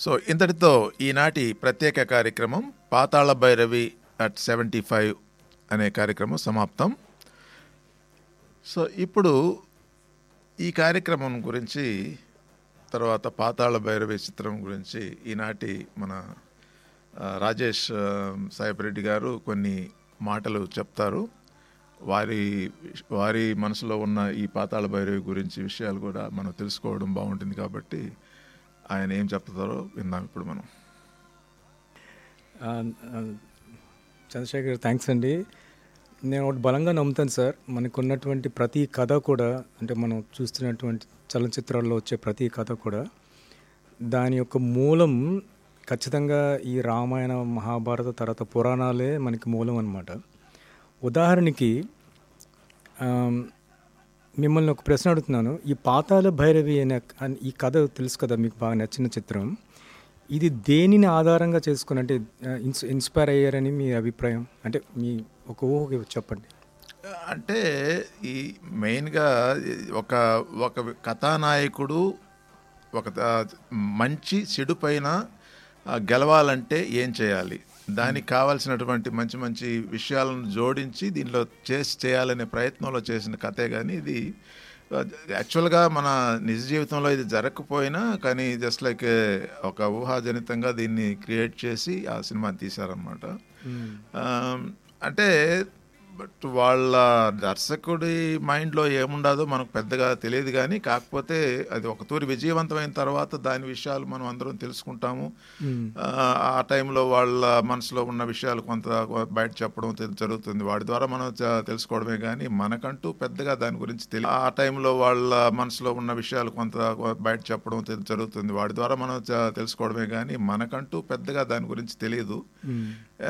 so ఇంతటితో ఈనాటి ప్రత్యేక కార్యక్రమం Pathala Bhairavi at seventy five అనే కార్యక్రమం సమాప్తం సో ఇప్పుడు ఈ కార్యక్రమం గురించి తర్వాత పాతాళ భైరవి చిత్రం గురించి ఈనాటి మన ఆ, రాజేష్ ఆ, సాయిపరెడ్డి గారు కొన్ని మాటలు చెప్తారు వారి వారి మనసులో ఉన్న ఈ పాతాళ భైరవి గురించి విషయాలు కూడా మనం తెలుసుకోవడం బాగుంటుంది కాబట్టి ఆయన ఏం చెప్తారో విందాం ఇప్పుడు మనం ఆ, ఆ, చంద్రశేఖర్ థ్యాంక్స్ అండి నేను ఒకటి బలంగా నమ్ముతాను సార్ మనకు ఉన్నటువంటి ప్రతి కథ కూడా అంటే మనం చూస్తున్నటువంటి చలనచిత్రాల్లో వచ్చే ప్రతి కథ కూడా దాని యొక్క మూలం ఖచ్చితంగా ఈ రామాయణ మహాభారత తర్వాత పురాణాలే మనకి మూలం అన్నమాట ఉదాహరణకి ఆమ్, మిమ్మల్ని ఒక ప్రశ్న అడుగుతున్నాను ఈ పాతాల భైరవి అనే అన్- ఈ కథ తెలుసు కదా మీకు బాగా నచ్చిన చిత్రం ఇది దేనిని ఆధారంగా చేసుకుని అంటే ఆ, ఇన్స్ ఇన్స్పైర్ అయ్యారని మీ అభిప్రాయం అంటే మీ ఒక ఊహ చెప్పండి అంటే ఈ మెయిన్గా ఒక ఒక కథానాయకుడు ఒక త- మంచి చెడు పైన ఆ, గెలవాలంటే ఏం చేయాలి దానికి కావాల్సినటువంటి మంచి మంచి విషయాలను జోడించి దీనిలో చేసి చేయాలనే ప్రయత్నంలో చేసిన కథే కానీ ఇది ఆ, యాక్చువల్గా మన నిజ జీవితంలో ఇది జరగకపోయినా కానీ జస్ట్ లైక్ ఒక ఊహాజనితంగా దీన్ని క్రియేట్ చేసి ఆ సినిమా తీశారనమాట అంటే బట్ వాళ్ళ దర్శకుడి మైండ్లో ఏముండదో మనకు పెద్దగా తెలియదు కానీ కాకపోతే అది ఒక తూరి విజయవంతమైన తర్వాత దాని విషయాలు మనం అందరం తెలుసుకుంటాము ఆ, ఆ టైంలో వాళ్ళ మనసులో ఉన్న విషయాలు కొంత బయట చెప్పడం తె- జరుగుతుంది వాడి ద్వారా మనం చ- తెలుసుకోవడమే కానీ మనకంటూ పెద్దగా దాని గురించి తెలియదు ఆ టైంలో వాళ్ళ మనసులో ఉన్న విషయాలు కొంత బయట చెప్పడం తె- జరుగుతుంది వాడి ద్వారా మనం చ- తెలుసుకోవడమే కానీ మనకంటూ పెద్దగా దాని గురించి తెలియదు